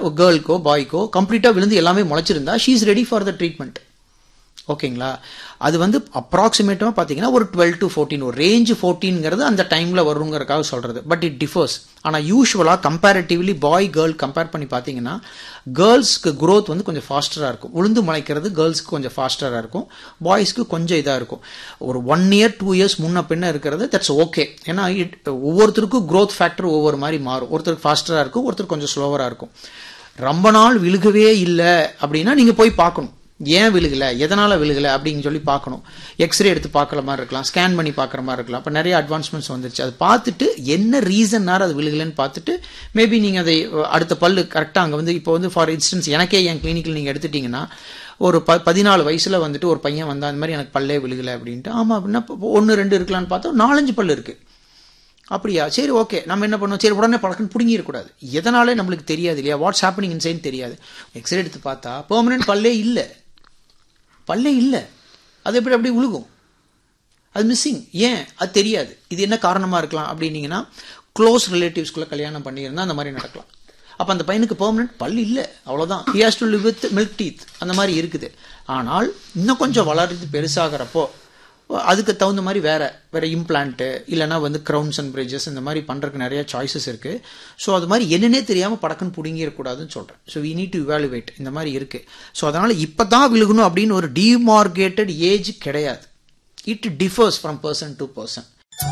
கேர்ளுக்கோ பாய்க்கோ கம்ப்ளீட்டா விழுந்து எல்லாமே முளைச்சிருந்தா she is ready for the treatment ஓகேங்களா அது வந்து அப்ராக்சிமேட்டாக பார்த்தீங்கன்னா ஒரு டுவெல் டு ஃபோர்டீன் ஒரு ரேஞ்ச் ஃபோர்டீன்ங்கிறது அந்த டைமில் வருங்கிறக்காக சொல்கிறது பட் இட் டிஃபர்ஸ் ஆனால் யூஸ்வலாக கம்பேரிட்டிவ்லி பாய் கேர்ள் கம்பேர் பண்ணி பார்த்தீங்கன்னா கேர்ள்ஸ்க்கு growth வந்து கொஞ்சம் ஃபாஸ்டராக இருக்கும் உளுந்து முளைக்கிறது கேர்ள்ஸ்க்கு கொஞ்சம் ஃபாஸ்டராக இருக்கும் பாய்ஸ்க்கு கொஞ்சம் இதாக இருக்கும் ஒரு ஒன் இயர் டூ இயர்ஸ் முன்ன பின்ன இருக்கிறது தட்ஸ் ஓகே ஏன்னா it ஒவ்வொருத்தருக்கும் growth ஃபேக்டர் ஒவ்வொரு மாதிரி மாறும் ஒருத்தருக்கு ஃபாஸ்டராக இருக்கும் ஒருத்தருக்கு கொஞ்சம் ஸ்லோவராக இருக்கும் ரொம்ப நாள் விழுகவே இல்லை அப்படின்னா நீங்கள் போய் பார்க்கணும் ஏன் விழுகல எதனால விழுகல அப்படின்னு சொல்லி பார்க்கணும் எக்ஸ்ரே எடுத்து பார்க்குற மாதிரி இருக்கலாம் ஸ்கேன் பண்ணி பார்க்குற மாதிரி இருக்கலாம் இப்போ நிறைய அட்வான்ஸ்மெண்ட்ஸ் வந்துருச்சு அது பார்த்துட்டு என்ன ரீசன்னால அது விழுகலன்னு பார்த்துட்டு மேபி நீங்கள் அதை அஹ், அடுத்த பல்லு கரெக்டாக அங்கே வந்து இப்போ வந்து ஃபார் இன்ஸ்டன்ஸ் எனக்கே என் கிளினிக்கில் நீங்கள் எடுத்துட்டீங்கன்னா ஒரு ப பதினாலு வயசுல வந்துட்டு ஒரு பையன் வந்தா அந்த மாதிரி எனக்கு பல்லே விழுகல அப்படின்ட்டு ஆமா அப்படின்னா ஒன்று ரெண்டு இருக்கலாம்னு பார்த்தா நாலஞ்சு பல்லு இருக்கு அப்படியா சரி ஓகே நம்ம என்ன பண்ணோம் சரி உடனே பழக்கன்னு பிடுங்கிடக்கூடாது எதனாலே நம்மளுக்கு தெரியாது இல்லையா வாட்ஸ் ஹேப்பனிங் இன்சைன் தெரியாது எக்ஸ்ரே எடுத்து பார்த்தா பெர்மனன்ட் பல்லே இல்லை பல்லே இல்லை அது எப்படி அப்படி விழுகும் அது மிஸ்ஸிங் ஏன் அது தெரியாது இது என்ன காரணமா இருக்கலாம் அப்படின்னீங்கன்னா க்ளோஸ் ரிலேட்டிவ்ஸ்குள்ள கல்யாணம் பண்ணியிருந்தா அந்த மாதிரி நடக்கலாம் அப்ப அந்த பையனுக்கு பெர்மனன்ட் பல் இல்லை அவ்வளவுதான் he has to live with milk teeth அந்த மாதிரி இருக்குது ஆனால் இன்னும் கொஞ்சம் வளர்றது பெருசாகிறப்போ அதுக்கு தகுந்த மாதிரி வேற வேற இம்ப்ளான்ட்டு இல்லைன்னா வந்து க்ரௌன்ஸ் அண்ட் பிரிட்ஜஸ் இந்த மாதிரி பண்றதுக்கு நிறைய சாய்ஸஸ் இருக்கு ஸோ அது மாதிரி என்னன்னே தெரியாம படக்குன்னு பிடுங்கிடக்கூடாதுன்னு சொல்றேன் so we need to evaluate இந்த மாதிரி இருக்கு ஸோ அதனால இப்பதான் விழுகணும் அப்படின்னு ஒரு டிமார்கேட்டட் ஏஜ் கிடையாது it differs from person to person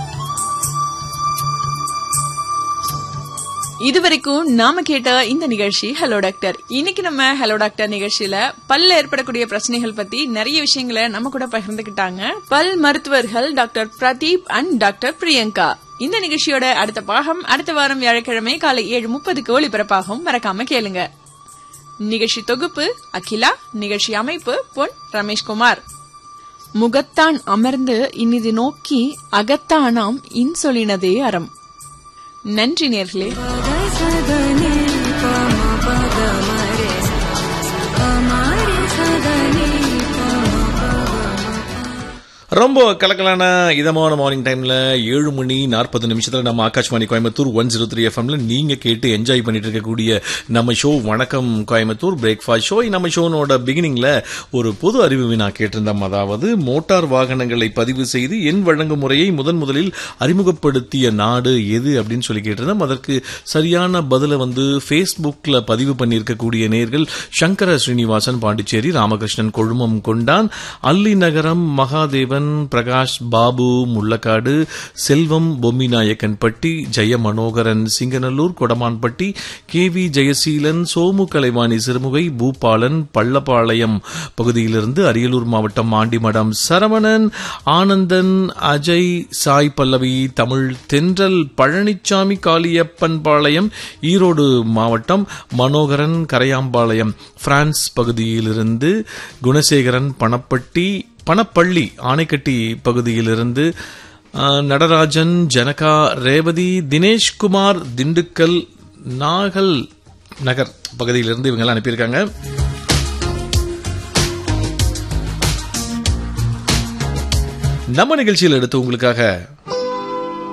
இதுவரைக்கும் நாம கேட்ட இந்த நிகழ்ச்சி ஹலோ டாக்டர் இன்னைக்கு நம்ம ஹலோ டாக்டர் நிகழ்ச்சியில பல்ல ஏற்படக்கூடிய பிரச்சனைகள் பத்தி நிறைய விஷயங்களை நம்ம கூட பகிர்ந்துகிட்டாங்க பல் மருத்துவர்கள் doctor Pradeep and doctor Priyanka இந்த நிகழ்ச்சியோட அடுத்த பாகம் அடுத்த வாரம் வியாழக்கிழமை காலை ஏழு முப்பதுக்கு ஒளிபரப்பாகும் மறக்காம கேளுங்க நிகழ்ச்சி தொகுப்பு அகிலா நிகழ்ச்சி அமைப்பு பொன் ரமேஷ்குமார் முகத்தான் அமர்ந்து இனிது நோக்கி அகத்தானாம் இன்சொலினதே அறம் நன்றி நேர்களே ரொம்ப கலக்கலான இதமான மார்னிங் டைம்ல ஏழு மணி நாற்பது நிமிஷத்துல நம்ம Akashvani Coimbatore one zero three எஃப்எம்ல நீங்க கேட்டு என்ஜாய் பண்ணிட்டு இருக்கக்கூடிய நம்ம ஷோ வணக்கம் கோயம்புத்தூர் பிரேக்ஃபாஸ்ட் ஷோ நம்ம ஷோனோட பிகினிங்ல ஒரு பொது அறிவு நான் கேட்டிருந்தோம் அதாவது மோட்டார் வாகனங்களை பதிவு செய்து எண் வழங்கும் முறையை முதன் முதலில் அறிமுகப்படுத்திய நாடு எது அப்படின்னு சொல்லி கேட்டிருந்தோம் அதற்கு சரியான பதில வந்து ஃபேஸ்புக்ல பதிவு பண்ணியிருக்கக்கூடிய நேர்கள் சங்கர ஸ்ரீனிவாசன் பாண்டிச்சேரி ராமகிருஷ்ணன் கொழுமம் கொண்டான் அல்லி நகரம் மகாதேவன் பிரகாஷ் பாபு முள்ளக்காடு செல்வம் பொம்மிநாயக்கன்பட்டி ஜெய மனோகரன் சிங்கநல்லூர் கொடமான்பட்டி கே வி ஜெயசீலன் சோமு கலைவாணி சிறுமுகை பூபாலன் பள்ளப்பாளையம் பகுதியிலிருந்து அரியலூர் மாவட்டம் ஆண்டிமடம் சரவணன் ஆனந்தன் அஜய் சாய் பல்லவி தமிழ் தென்றல் பழனிச்சாமி காளியப்பன் பாளையம் ஈரோடு மாவட்டம் மனோகரன் கரையாம்பாளையம் பிரான்ஸ் பகுதியிலிருந்து குணசேகரன் பணப்பட்டி பணப்பள்ளி ஆனைக்கட்டி பகுதியிலிருந்து அஹ், நடராஜன் ஜனகா ரேவதி தினேஷ்குமார் திண்டுக்கல் நாகல் நகர் பகுதியிலிருந்து இவங்க அனுப்பியிருக்காங்க நம்ம நிகழ்ச்சியில் எடுத்து உங்களுக்காக